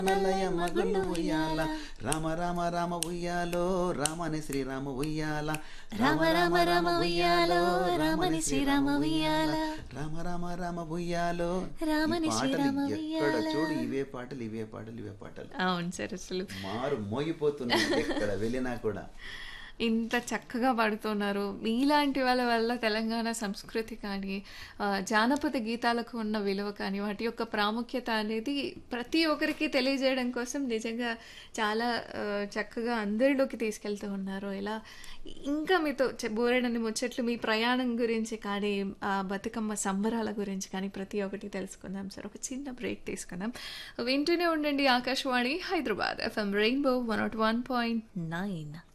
నల్లయ్య మగుళ్ళు ఉయ్యాల రామ రామ రామ ఉయ్యాలో రామని శ్రీరామ ఉయ్యాల రామ రామ రామ ఉయ్యాలో, రామని శ్రీరామ ఉయ్యాల. రామ రామ రామ ఉయ్యాలో రామని ఈ పాటలు శ్రీరామ ఎక్కడ ఉయ్యాల. చూడు ఇవే పాటలు ఇవే పాటలు ఇవే పాటలు అవును సార్ అసలు మారు మోగిపోతున్నాయి ఎక్కడ వెళ్ళినా కూడా ఇంత చక్కగా పాడుతున్నారు మీలాంటి వాళ్ళ వల్ల తెలంగాణ సంస్కృతి కానీ ఆ, జానపద గీతాలకు ఉన్న విలువ కానీ వాటి యొక్క ప్రాముఖ్యత అనేది ప్రతి ఒక్కరికి తెలియజేయడం కోసం నిజంగా చాలా ఆ, చక్కగా అందరిలోకి తీసుకెళ్తూ ఉన్నారు ఇలా ఇంకా మీతో చె- బోరెడని ముచ్చట్లు మీ ప్రయాణం గురించి కానీ ఆ బతుకమ్మ సంబరాల గురించి కానీ ప్రతి ఒక్కటి తెలుసుకుందాం సార్ ఒక చిన్న బ్రేక్ తీసుకుందాం వింటూనే ఉండండి Akashvani Hyderabad FM rainbow one nought one point nine